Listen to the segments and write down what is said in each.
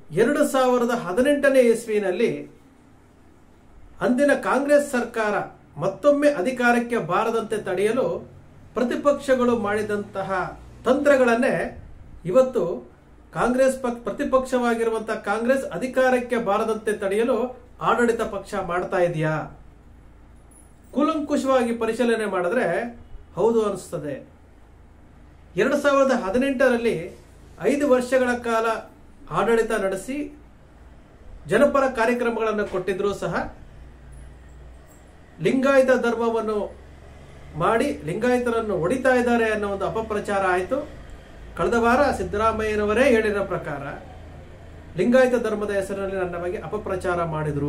ಎರಡು ಸಾವಿರದ ಹದಿನೆಂಟನೇ ಇಸ್ವಿನಲ್ಲಿ ಅಂದಿನ ಕಾಂಗ್ರೆಸ್ ಸರ್ಕಾರ ಮತ್ತೊಮ್ಮೆ ಅಧಿಕಾರಕ್ಕೆ ಬಾರದಂತೆ ತಡೆಯಲು ಪ್ರತಿಪಕ್ಷಗಳು ಮಾಡಿದಂತಹ ತಂತ್ರಗಳನ್ನೇ ಇವತ್ತು ಕಾಂಗ್ರೆಸ್ ಪಕ್ ಪ್ರತಿಪಕ್ಷವಾಗಿರುವಂತಹ ಕಾಂಗ್ರೆಸ್ ಅಧಿಕಾರಕ್ಕೆ ಬಾರದಂತೆ ತಡೆಯಲು ಆಡಳಿತ ಪಕ್ಷ ಮಾಡ್ತಾ ಇದೆಯಾ ಕೂಲಂಕುಷವಾಗಿ ಪರಿಶೀಲನೆ ಮಾಡಿದ್ರೆ ಹೌದು ಅನಿಸ್ತದೆ ಎರಡು ಸಾವಿರದ ಹದಿನೆಂಟರಲ್ಲಿ ಐದು ವರ್ಷಗಳ ಕಾಲ ಆಡಳಿತ ನಡೆಸಿ ಜನಪರ ಕಾರ್ಯಕ್ರಮಗಳನ್ನು ಕೊಟ್ಟಿದ್ರೂ ಸಹ ಲಿಂಗಾಯತ ಧರ್ಮವನ್ನು ಮಾಡಿ ಲಿಂಗಾಯತರನ್ನು ಹೊಡಿತಾ ಇದ್ದಾರೆ ಅನ್ನೋ ಒಂದು ಅಪಪ್ರಚಾರ ಆಯಿತು ಕಳೆದ ವಾರ ಸಿದ್ದರಾಮಯ್ಯನವರೇ ಹೇಳಿರೋ ಪ್ರಕಾರ ಲಿಂಗಾಯತ ಧರ್ಮದ ಹೆಸರಿನಲ್ಲಿ ನನ್ನ ಬಗ್ಗೆ ಅಪಪ್ರಚಾರ ಮಾಡಿದ್ರು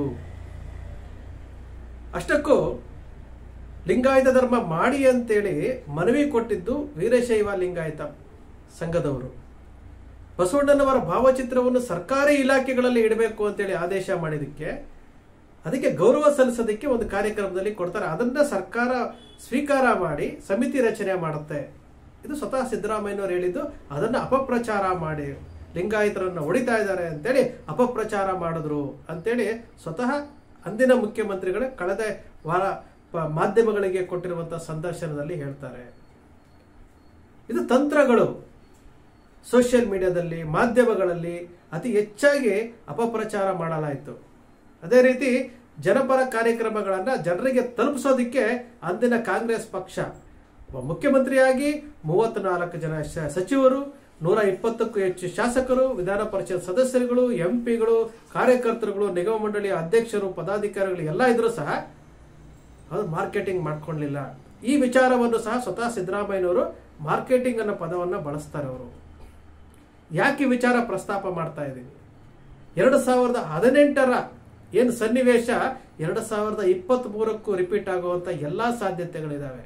ಅಷ್ಟಕ್ಕೂ ಲಿಂಗಾಯತ ಧರ್ಮ ಮಾಡಿ ಅಂತೇಳಿ ಮನವಿ ಕೊಟ್ಟಿದ್ದು ವೀರಶೈವ ಲಿಂಗಾಯತ ಸಂಘದವರು ಬಸವಣ್ಣನವರ ಭಾವಚಿತ್ರವನ್ನು ಸರ್ಕಾರಿ ಇಲಾಖೆಗಳಲ್ಲಿ ಇಡಬೇಕು ಅಂತೇಳಿ ಆದೇಶ ಮಾಡಿದಕ್ಕೆ ಅದಕ್ಕೆ ಗೌರವ ಸಲ್ಲಿಸೋದಕ್ಕೆ ಒಂದು ಕಾರ್ಯಕ್ರಮದಲ್ಲಿ ಕೊಡ್ತಾರೆ ಅದನ್ನ ಸರ್ಕಾರ ಸ್ವೀಕಾರ ಮಾಡಿ ಸಮಿತಿ ರಚನೆ ಮಾಡುತ್ತೆ ಇದು ಸ್ವತಃ ಸಿದ್ದರಾಮಯ್ಯನವರು ಹೇಳಿದ್ದು ಅದನ್ನ ಅಪಪ್ರಚಾರ ಮಾಡಿ ಲಿಂಗಾಯತರನ್ನು ಹೊಡಿತಾ ಇದ್ದಾರೆ ಅಂತೇಳಿ ಅಪಪ್ರಚಾರ ಮಾಡಿದ್ರು ಅಂತೇಳಿ ಸ್ವತಃ ಅಂದಿನ ಮುಖ್ಯಮಂತ್ರಿಗಳು ಕಳೆದ ವಾರ ಪ- ಮಾಧ್ಯಮಗಳಿಗೆ ಕೊಟ್ಟಿರುವಂತಹ ಸಂದರ್ಶನದಲ್ಲಿ ಹೇಳ್ತಾರೆ ಇದು ತಂತ್ರಗಳು ಸೋಷಿಯಲ್ ಮೀಡಿಯಾದಲ್ಲಿ ಮಾಧ್ಯಮಗಳಲ್ಲಿ ಅತಿ ಹೆಚ್ಚಾಗಿ ಅಪಪ್ರಚಾರ ಮಾಡಲಾಯಿತು ಅದೇ ರೀತಿ ಜನಪರ ಕಾರ್ಯಕ್ರಮಗಳನ್ನ ಜನರಿಗೆ ತಲುಪಿಸೋದಕ್ಕೆ ಅಂದಿನ ಕಾಂಗ್ರೆಸ್ ಪಕ್ಷ ಒಬ್ಬ ಮುಖ್ಯಮಂತ್ರಿಯಾಗಿ ಮೂವತ್ನಾಲ್ಕು ಜನ ಶ- ಸಚಿವರು ನೂರ ಇಪ್ಪತ್ತಕ್ಕೂ ಹೆಚ್ಚು ಶಾಸಕರು ವಿಧಾನ ಪರಿಷತ್ ಸದಸ್ಯರುಗಳು ಎಂಪಿಗಳು ಕಾರ್ಯಕರ್ತರುಗಳು ನಿಗಮ ಮಂಡಳಿಯ ಅಧ್ಯಕ್ಷರು ಪದಾಧಿಕಾರಿಗಳು ಎಲ್ಲ ಇದ್ರು ಸಹ ಅದು ಮಾರ್ಕೆಟಿಂಗ್ ಮಾಡ್ಕೊಳ್ಳಿಲ್ಲ ಈ ವಿಚಾರವನ್ನು ಸಹ ಸ್ವತಃ ಸಿದ್ದರಾಮಯ್ಯನವರು ಮಾರ್ಕೆಟಿಂಗ್ ಅನ್ನೋ ಪದವನ್ನು ಬಳಸ್ತಾರೆ ಅವರು ಯಾಕೆ ಈ ವಿಚಾರ ಪ್ರಸ್ತಾಪ ಮಾಡ್ತಾ ಇದ್ದೀವಿ ಎರಡು ಸಾವಿರದ ಹದಿನೆಂಟರ ಏನು ಸನ್ನಿವೇಶ ಎರಡು ಸಾವಿರದ ಇಪ್ಪತ್ತ್ ಮೂರಕ್ಕೂ ರಿಪೀಟ್ ಆಗುವಂತ ಎಲ್ಲಾ ಸಾಧ್ಯತೆಗಳಿದಾವೆ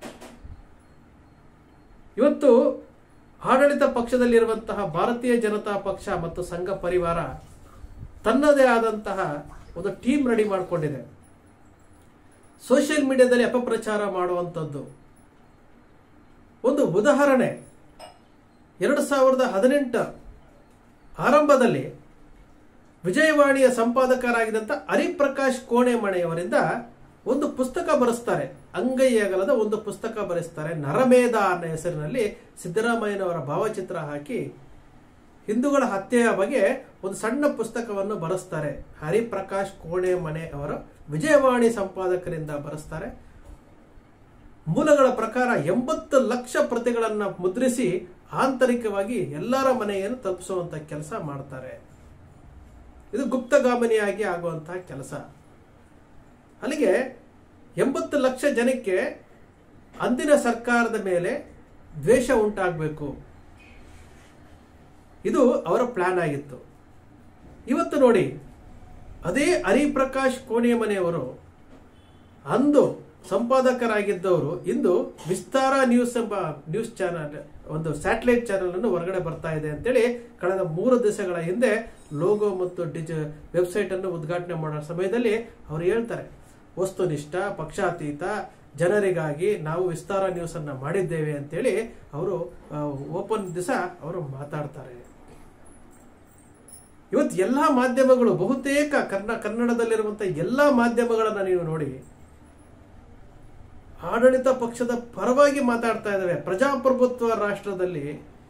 ಇವತ್ತು ಆಡಳಿತ ಪಕ್ಷದಲ್ಲಿರುವಂತಹ ಭಾರತೀಯ ಜನತಾ ಪಕ್ಷ ಮತ್ತು ಸಂಘ ಪರಿವಾರ ತನ್ನದೇ ಆದಂತಹ ಒಂದು ಟೀಮ್ ರೆಡಿ ಮಾಡಿಕೊಂಡಿದೆ ಸೋಷಿಯಲ್ ಮೀಡಿಯಾದಲ್ಲಿ ಅಪಪ್ರಚಾರ ಮಾಡುವಂಥದ್ದು ಒಂದು ಉದಾಹರಣೆ ಎರಡು ಸಾವಿರದ ಹದಿನೆಂಟ ಆರಂಭದಲ್ಲಿ ವಿಜಯವಾಣಿಯ ಸಂಪಾದಕರಾಗಿದ್ದಂಥ ಹರಿಪ್ರಕಾಶ್ ಕೋಣೆಮಣೆಯವರಿಂದ ಒಂದು ಪುಸ್ತಕ ಬರೆಸ್ತಾರೆ ಅಂಗೈ ಅಗಲದ ಒಂದು ಪುಸ್ತಕ ಬರೆಸ್ತಾರೆ ನರಮೇಧ ಅನ್ನೋ ಹೆಸರಿನಲ್ಲಿ ಸಿದ್ದರಾಮಯ್ಯನವರ ಭಾವಚಿತ್ರ ಹಾಕಿ ಹಿಂದೂಗಳ ಹತ್ಯೆಯ ಬಗ್ಗೆ ಒಂದು ಸಣ್ಣ ಪುಸ್ತಕವನ್ನು ಬರೆಸ್ತಾರೆ ಹರಿಪ್ರಕಾಶ್ ಕೋಣೆಮನೆ ಅವರ ವಿಜಯವಾಣಿ ಸಂಪಾದಕರಿಂದ ಬರೆಸ್ತಾರೆ ಮೂಲಗಳ ಪ್ರಕಾರ ಎಂಬತ್ತು ಲಕ್ಷ ಪ್ರತಿಗಳನ್ನ ಮುದ್ರಿಸಿ ಆಂತರಿಕವಾಗಿ ಎಲ್ಲರ ಮನೆಯನ್ನು ತಲುಪಿಸುವಂತ ಕೆಲಸ ಮಾಡ್ತಾರೆ ಇದು ಗುಪ್ತಗಾಮನಿಯಾಗಿ ಆಗುವಂತಹ ಕೆಲಸ ಅಲ್ಲಿಗೆ ಎಂಬತ್ತು ಲಕ್ಷ ಜನಕ್ಕೆ ಅಂದಿನ ಸರ್ಕಾರದ ಮೇಲೆ ದ್ವೇಷ ಉಂಟಾಗಬೇಕು ಇದು ಅವರ ಪ್ಲಾನ್ ಆಗಿತ್ತು ಇವತ್ತು ನೋಡಿ ಅದೇ ಹರಿಪ್ರಕಾಶ್ ಕೋಣಿಯಮನೆಯವರು ಅಂದು ಸಂಪಾದಕರಾಗಿದ್ದವರು ಇಂದು ವಿಸ್ತಾರ ನ್ಯೂಸ್ ಎಂಬ ನ್ಯೂಸ್ ಚಾನಲ್ ಒಂದು ಸ್ಯಾಟಲೈಟ್ ಚಾನೆಲ್ ಅನ್ನು ಹೊರಗಡೆ ಬರ್ತಾ ಇದೆ ಅಂತೇಳಿ ಕಳೆದ ಮೂರು ದಿವಸಗಳ ಹಿಂದೆ ಲೋಗೋ ಮತ್ತು ಡಿಜ ವೆಬ್ಸೈಟ್ ಅನ್ನು ಉದ್ಘಾಟನೆ ಮಾಡೋ ಸಮಯದಲ್ಲಿ ಅವರು ಹೇಳ್ತಾರೆ ವಸ್ತುನಿಷ್ಠ ಪಕ್ಷಾತೀತ ಜನರಿಗಾಗಿ ನಾವು ವಿಸ್ತಾರ ನ್ಯೂಸ್ ಅನ್ನ ಮಾಡಿದ್ದೇವೆ ಅಂತೇಳಿ ಅವರು ಓಪನ್ ದಿವಸ ಅವರು ಮಾತಾಡ್ತಾರೆ ಇವತ್ತು ಎಲ್ಲಾ ಮಾಧ್ಯಮಗಳು ಬಹುತೇಕ ಕನ್ನಡ ಕನ್ನಡದಲ್ಲಿರುವಂತಹ ಎಲ್ಲಾ ಮಾಧ್ಯಮಗಳನ್ನ ನೀವು ನೋಡಿ ಆಡಳಿತ ಪಕ್ಷದ ಪರವಾಗಿ ಮಾತಾಡ್ತಾ ಇದ್ದಾವೆ ಪ್ರಜಾಪ್ರಭುತ್ವ ರಾಷ್ಟ್ರದಲ್ಲಿ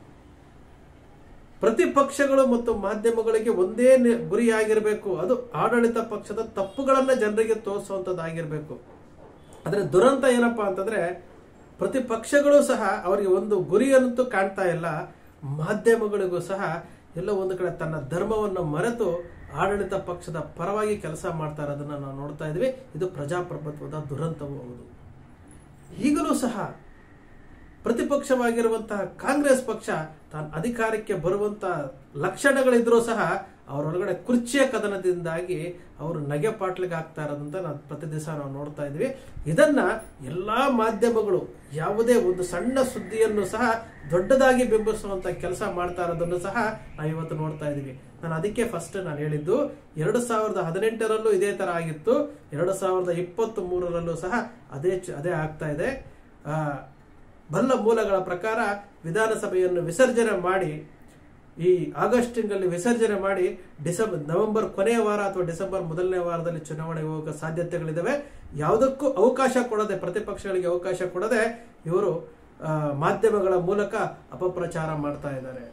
ಪ್ರತಿಪಕ್ಷಗಳು ಮತ್ತು ಮಾಧ್ಯಮಗಳಿಗೆ ಒಂದೇ ನಿ- ಗುರಿಯಾಗಿರಬೇಕು ಅದು ಆಡಳಿತ ಪಕ್ಷದ ತಪ್ಪುಗಳನ್ನ ಜನರಿಗೆ ತೋರಿಸುವಂತದ್ದಾಗಿರ್ಬೇಕು ಆದ್ರೆ ದುರಂತ ಏನಪ್ಪಾ ಅಂತಂದ್ರೆ ಪ್ರತಿಪಕ್ಷಗಳು ಸಹ ಅವರಿಗೆ ಒಂದು ಗುರಿಯನ್ನಂತೂ ಕಾಣ್ತಾ ಇಲ್ಲ ಮಾಧ್ಯಮಗಳಿಗೂ ಸಹ ಎಲ್ಲೋ ಒಂದು ಕಡೆ ತನ್ನ ಧರ್ಮವನ್ನು ಮರೆತು ಆಡಳಿತ ಪಕ್ಷದ ಪರವಾಗಿ ಕೆಲಸ ಮಾಡ್ತಾ ಇರೋದನ್ನ ನಾವು ನೋಡ್ತಾ ಇದ್ವಿ ಇದು ಪ್ರಜಾಪ್ರಭುತ್ವದ ದುರಂತವೂ ಹೌದು ಈಗಲೂ ಸಹ ಪ್ರತಿಪಕ್ಷವಾಗಿರುವಂತಹ ಕಾಂಗ್ರೆಸ್ ಪಕ್ಷ ತಾನು ಅಧಿಕಾರಕ್ಕೆ ಬರುವಂತಹ ಲಕ್ಷಣಗಳಿದ್ರೂ ಸಹ ಅವರೊಳಗಡೆ ಕುರ್ಚಿಯ ಕದನದಿಂದಾಗಿ ಅವರು ನಗೆ ಪಾಟ್ಲಿಗೆ ಆಗ್ತಾ ಇರೋದಂತ ನಾವು ಪ್ರತಿ ದಿವಸ ನಾವು ನೋಡ್ತಾ ಇದ್ವಿ ಇದನ್ನ ಎಲ್ಲಾ ಮಾಧ್ಯಮಗಳು ಯಾವುದೇ ಒಂದು ಸಣ್ಣ ಸುದ್ದಿಯನ್ನು ಸಹ ದೊಡ್ಡದಾಗಿ ಬಿಂಬಿಸುವಂತ ಕೆಲಸ ಮಾಡ್ತಾ ಇರೋದನ್ನು ಸಹ ನಾವು ಇವತ್ತು ನೋಡ್ತಾ ಇದೀವಿ ನಾನು ಅದಕ್ಕೆ ಫಸ್ಟ್ ನಾನು ಹೇಳಿದ್ದು ಎರಡು ಸಾವಿರದ ಹದಿನೆಂಟರಲ್ಲೂ ಇದೇ ತರ ಆಗಿತ್ತು ಎರಡು ಸಾವಿರದ ಇಪ್ಪತ್ತ್ ಮೂರರಲ್ಲೂ ಸಹ ಅದೇ ಚ- ಅದೇ ಆಗ್ತಾ ಇದೆ ಆ, ಬಲ್ಲ ಮೂಲಗಳ ಪ್ರಕಾರ ವಿಧಾನಸಭೆಯನ್ನು ವಿಸರ್ಜನೆ ಮಾಡಿ ಈ ಆಗಸ್ಟ್ ತಿಂಗಳಲ್ಲಿ ವಿಸರ್ಜನೆ ಮಾಡಿ ಡಿಸೆಂಬರ್ ನವೆಂಬರ್ ಕೊನೆಯ ವಾರ ಅಥವಾ ಡಿಸೆಂಬರ್ ಮೊದಲನೇ ವಾರದಲ್ಲಿ ಚುನಾವಣೆಗೆ ಹೋಗೋ ಸಾಧ್ಯತೆಗಳಿದಾವೆ ಯಾವುದಕ್ಕೂ ಅವಕಾಶ ಕೊಡದೆ ಪ್ರತಿಪಕ್ಷಗಳಿಗೆ ಅವಕಾಶ ಕೊಡದೆ ಇವರು ಆ, ಮಾಧ್ಯಮಗಳ ಮೂಲಕ ಅಪಪ್ರಚಾರ ಮಾಡ್ತಾ ಇದ್ದಾರೆ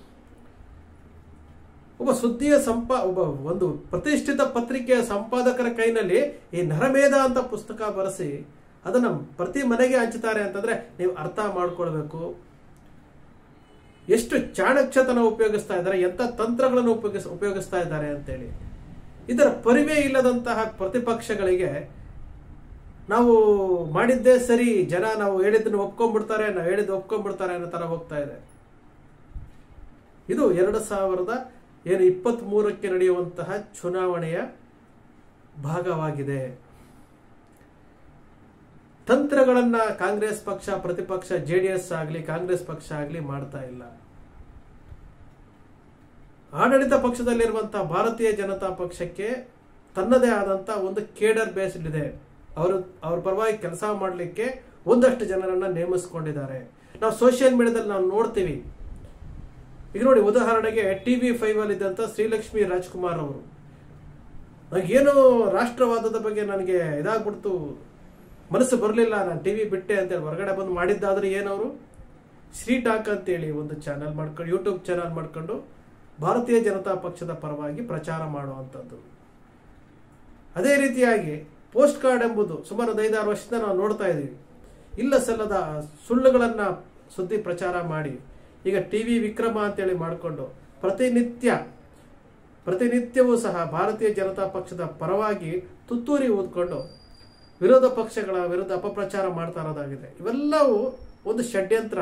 ಒಬ್ಬ ಸುದ್ದಿಯ ಸಂಪಾ ಒಬ್ಬ ಒಂದು ಪ್ರತಿಷ್ಠಿತ ಪತ್ರಿಕೆಯ ಸಂಪಾದಕರ ಕೈನಲ್ಲಿ ಈ ನರಮೇಧ ಅಂತ ಪುಸ್ತಕ ಬರೆಸಿ ಅದನ್ನ ಪ್ರತಿ ಮನೆಗೆ ಹಂಚುತ್ತಾರೆ ಅಂತಂದ್ರೆ ನೀವು ಅರ್ಥ ಮಾಡ್ಕೊಳ್ಬೇಕು ಎಷ್ಟು ಚಾಣಕ್ಷತನ ಉಪಯೋಗಿಸ್ತಾ ಇದ್ದಾರೆ ಎಂತ ತಂತ್ರಗಳನ್ನು ಉಪಯೋಗಿಸ್ ಉಪಯೋಗಿಸ್ತಾ ಇದ್ದಾರೆ ಅಂತೇಳಿ ಇದರ ಪರಿವೇ ಇಲ್ಲದಂತಹ ಪ್ರತಿಪಕ್ಷಗಳಿಗೆ ನಾವು ಮಾಡಿದ್ದೇ ಸರಿ ಜನ ನಾವು ಹೇಳಿದ್ದನ್ನು ಒಪ್ಕೊಂಡ್ಬಿಡ್ತಾರೆ ನಾವು ಹೇಳಿದ್ದು ಒಪ್ಕೊಂಡ್ಬಿಡ್ತಾರೆ ಅನ್ನೋ ತರ ಹೋಗ್ತಾ ಇದೆ ಇದು ಎರಡು ಸಾವಿರದ ಏನು ಇಪ್ಪತ್ತ್ ಮೂರಕ್ಕೆ ನಡೆಯುವಂತಹ ಚುನಾವಣೆಯ ಭಾಗವಾಗಿದೆ ತಂತ್ರಗಳನ್ನ ಕಾಂಗ್ರೆಸ್ ಪಕ್ಷ ಪ್ರತಿಪಕ್ಷ ಜೆಡಿಎಸ್ ಆಗಲಿ ಕಾಂಗ್ರೆಸ್ ಪಕ್ಷ ಆಗಲಿ ಮಾಡ್ತಾ ಇಲ್ಲ ಆಡಳಿತ ಪಕ್ಷದಲ್ಲಿರುವಂತಹ ಭಾರತೀಯ ಜನತಾ ಪಕ್ಷಕ್ಕೆ ತನ್ನದೇ ಆದಂತ ಒಂದು ಕೇಡರ್ ಬೇಸ್ಡ್ ಇದೆ ಅವರು ಅವ್ರ ಪರವಾಗಿ ಕೆಲಸ ಮಾಡಲಿಕ್ಕೆ ಒಂದಷ್ಟು ಜನರನ್ನ ನೇಮಿಸ್ಕೊಂಡಿದ್ದಾರೆ ನಾವು ಸೋಷಿಯಲ್ ಮೀಡಿಯಾದಲ್ಲಿ ನಾವು ನೋಡ್ತೀವಿ ಈಗ ನೋಡಿ ಉದಾಹರಣೆಗೆ ಟಿವಿ ಫೈವ್ ಅಲ್ಲಿ ಇದ್ದಂತ ಶ್ರೀಲಕ್ಷ್ಮಿ ರಾಜ್ಕುಮಾರ್ ಅವರು ನನಗೇನು ರಾಷ್ಟ್ರವಾದದ ಬಗ್ಗೆ ನನಗೆ ಇದಾಗ್ಬಿಡ್ತು ಮನಸ್ಸು ಬರಲಿಲ್ಲ ನಾನು ಟಿವಿ ಬಿಟ್ಟೆ ಅಂತೇಳಿ ಹೊರಗಡೆ ಬಂದು ಮಾಡಿದ್ದಾದ್ರೆ ಏನವರು ಶ್ರೀ ಟಾಕ್ ಅಂತೇಳಿ ಒಂದು ಚಾನಲ್ ಮಾಡ್ಕೊಂಡು ಯೂಟ್ಯೂಬ್ ಚಾನಲ್ ಮಾಡ್ಕೊಂಡು ಭಾರತೀಯ ಜನತಾ ಪಕ್ಷದ ಪರವಾಗಿ ಪ್ರಚಾರ ಮಾಡುವಂಥದ್ದು ಅದೇ ರೀತಿಯಾಗಿ ಪೋಸ್ಟ್ ಕಾರ್ಡ್ ಎಂಬುದು ಸುಮಾರು ಒಂದು ಐದಾರು ವರ್ಷದಿಂದ ನಾವು ನೋಡ್ತಾ ಇದ್ದೀವಿ ಇಲ್ಲ ಸಲ್ಲದ ಸುಳ್ಳುಗಳನ್ನ ಸುದ್ದಿ ಪ್ರಚಾರ ಮಾಡಿ ಈಗ ಟಿವಿ ವಿಕ್ರಮ ಅಂತೇಳಿ ಮಾಡಿಕೊಂಡು ಪ್ರತಿನಿತ್ಯ ಪ್ರತಿನಿತ್ಯವೂ ಸಹ ಭಾರತೀಯ ಜನತಾ ಪಕ್ಷದ ಪರವಾಗಿ ತುತ್ತೂರಿ ಓದ್ಕೊಂಡು ವಿರೋಧ ಪಕ್ಷಗಳ ವಿರುದ್ಧ ಅಪಪ್ರಚಾರ ಮಾಡ್ತಾ ಇರೋದಾಗಿದೆ ಇವೆಲ್ಲವೂ ಒಂದು ಷಡ್ಯಂತ್ರ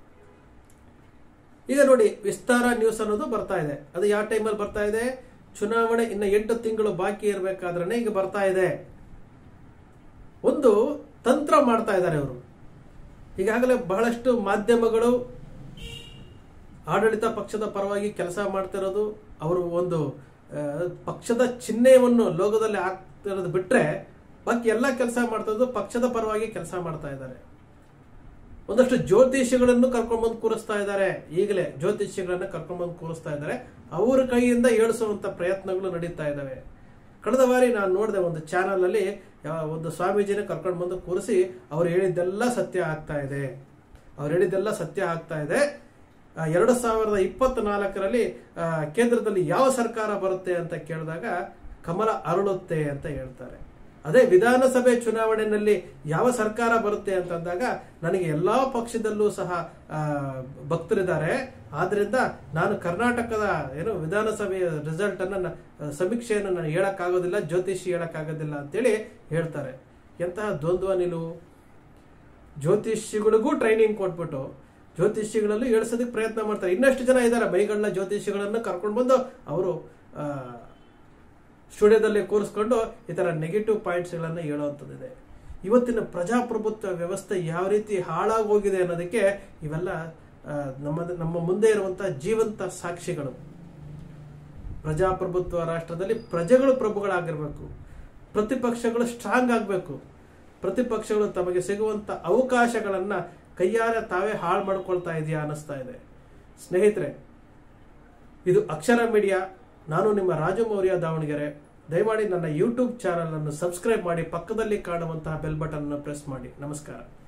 ಈಗ ನೋಡಿ ವಿಸ್ತಾರ ನ್ಯೂಸ್ ಅನ್ನೋದು ಬರ್ತಾ ಇದೆ ಅದು ಯಾವ ಟೈಮಲ್ಲಿ ಬರ್ತಾ ಇದೆ ಚುನಾವಣೆ ಇನ್ನು ಎಂಟು ತಿಂಗಳು ಬಾಕಿ ಇರಬೇಕಾದ್ರೆ ಈಗ ಬರ್ತಾ ಇದೆ ಒಂದು ತಂತ್ರ ಮಾಡ್ತಾ ಇದ್ದಾರೆ ಅವರು ಈಗಾಗಲೇ ಬಹಳಷ್ಟು ಮಾಧ್ಯಮಗಳು ಆಡಳಿತ ಪಕ್ಷದ ಪರವಾಗಿ ಕೆಲಸ ಮಾಡ್ತಿರೋದು ಅವರು ಒಂದು ಆ, ಪಕ್ಷದ ಚಿಹ್ನೆಯನ್ನು ಲೋಗದಲ್ಲಿ ಹಾಕ್ತಿರೋದು ಬಿಟ್ರೆ ಬಾಕಿ ಎಲ್ಲ ಕೆಲಸ ಮಾಡ್ತಿರೋದು ಪಕ್ಷದ ಪರವಾಗಿ ಕೆಲಸ ಮಾಡ್ತಾ ಇದ್ದಾರೆ ಒಂದಷ್ಟು ಜ್ಯೋತಿಷಿಗಳನ್ನು ಕರ್ಕೊಂಡ್ಬಂದು ಕೂರಿಸ್ತಾ ಇದ್ದಾರೆ ಈಗಲೇ ಜ್ಯೋತಿಷಿಗಳನ್ನ ಕರ್ಕೊಂಡ್ಬಂದು ಕೂರಿಸ್ತಾ ಇದ್ದಾರೆ ಅವರ ಕೈಯಿಂದ ಏಳಿಸುವಂತ ಪ್ರಯತ್ನಗಳು ನಡೀತಾ ಇದ್ದಾವೆ ಕಳೆದ ಬಾರಿ ನಾನು ನೋಡಿದೆ ಒಂದು ಚಾನಲ್ ಅಲ್ಲಿ ಯಾವ- ಒಂದು ಸ್ವಾಮೀಜಿನ ಕರ್ಕೊಂಡು ಬಂದು ಕೂರಿಸಿ ಅವ್ರು ಹೇಳಿದ್ದೆಲ್ಲ ಸತ್ಯ ಆಗ್ತಾ ಇದೆ ಅವ್ರು ಹೇಳಿದ್ದೆಲ್ಲ ಸತ್ಯ ಆಗ್ತಾ ಇದೆ ಆ, ಎರಡು ಸಾವಿರದ ಇಪ್ಪತ್ನಾಲ್ಕರಲ್ಲಿ ಆ, ಕೇಂದ್ರದಲ್ಲಿ ಯಾವ ಸರ್ಕಾರ ಬರುತ್ತೆ ಅಂತ ಕೇಳಿದಾಗ ಕಮಲ ಅರಳುತ್ತೆ ಅಂತ ಹೇಳ್ತಾರೆ ಅದೇ ವಿಧಾನಸಭೆ ಚುನಾವಣೆಯಲ್ಲಿ ಯಾವ ಸರ್ಕಾರ ಬರುತ್ತೆ ಅಂತಂದಾಗ ನನಗೆ ಎಲ್ಲಾ ಪಕ್ಷದಲ್ಲೂ ಸಹ ಆ, ಭಕ್ತರಿದ್ದಾರೆ ಆದ್ರಿಂದ ನಾನು ಕರ್ನಾಟಕದ ಏನು ವಿಧಾನಸಭೆಯ ರಿಸಲ್ಟ್ ಅನ್ನ ನ- ಸಮೀಕ್ಷೆಯನ್ನು ನಾನು ಹೇಳಕ್ಕಾಗೋದಿಲ್ಲ ಜ್ಯೋತಿಷಿ ಹೇಳಕ್ಕಾಗೋದಿಲ್ಲ ಅಂತೇಳಿ ಹೇಳ್ತಾರೆ ಎಂತಹ ದ್ವಂದ್ವ ನಿಲುವು ಜ್ಯೋತಿಷಿಗಳಿಗೂ ಟ್ರೈನಿಂಗ್ ಕೊಟ್ಬಿಟ್ಟು ಜ್ಯೋತಿಷಿಗಳಲ್ಲೂ ಇಳಿಸೋದಕ್ಕೆ ಪ್ರಯತ್ನ ಮಾಡ್ತಾರೆ ಇನ್ನಷ್ಟು ಜನ ಇದ್ದಾರೆ ಮೈಗಳ್ಳ ಜ್ಯೋತಿಷಿಗಳನ್ನ ಕರ್ಕೊಂಡು ಬಂದು ಅವರು ಸ್ಟುಡಿಯೋದಲ್ಲಿ ಕೂರಿಸ್ಕೊಂಡು ಈ ತರ ನೆಗೆಟಿವ್ ಪಾಯಿಂಟ್ಸ್ಗಳನ್ನ ಹೇಳುವಂಥದ್ದಿದೆ ಇವತ್ತಿನ ಪ್ರಜಾಪ್ರಭುತ್ವ ವ್ಯವಸ್ಥೆ ಯಾವ ರೀತಿ ಹಾಳಾಗೋಗಿದೆ ಅನ್ನೋದಕ್ಕೆ ಇವೆಲ್ಲ ಆ, ನಮ್ಮ ನಮ್ಮ ಮುಂದೆ ಇರುವಂತಹ ಜೀವಂತ ಸಾಕ್ಷಿಗಳು ಪ್ರಜಾಪ್ರಭುತ್ವ ರಾಷ್ಟ್ರದಲ್ಲಿ ಪ್ರಜೆಗಳು ಪ್ರಭುಗಳಾಗಿರ್ಬೇಕು ಪ್ರತಿಪಕ್ಷಗಳು ಸ್ಟ್ರಾಂಗ್ ಆಗಬೇಕು ಪ್ರತಿಪಕ್ಷಗಳು ತಮಗೆ ಸಿಗುವಂತ ಅವಕಾಶಗಳನ್ನ ಕೈಯಾರೆ ತಾವೇ ಹಾಳು ಮಾಡ್ಕೊಳ್ತಾ ಇದೆಯಾ ಅನ್ನಿಸ್ತಾ ಇದೆ ಸ್ನೇಹಿತರೆ ಇದು ಅಕ್ಷರ ಮೀಡಿಯಾ ನಾನು ನಿಮ್ಮ ರಾಜು ಮೌರ್ಯ ದಾವಣಗೆರೆ ದಯಮಾಡಿ ನನ್ನ ಯೂಟ್ಯೂಬ್ ಚಾನಲ್ ಅನ್ನು ಸಬ್ಸ್ಕ್ರೈಬ್ ಮಾಡಿ ಪಕ್ಕದಲ್ಲಿ ಕಾಣುವಂತಹ ಬೆಲ್ ಬಟನ್ ಅನ್ನು ಪ್ರೆಸ್ ಮಾಡಿ ನಮಸ್ಕಾರ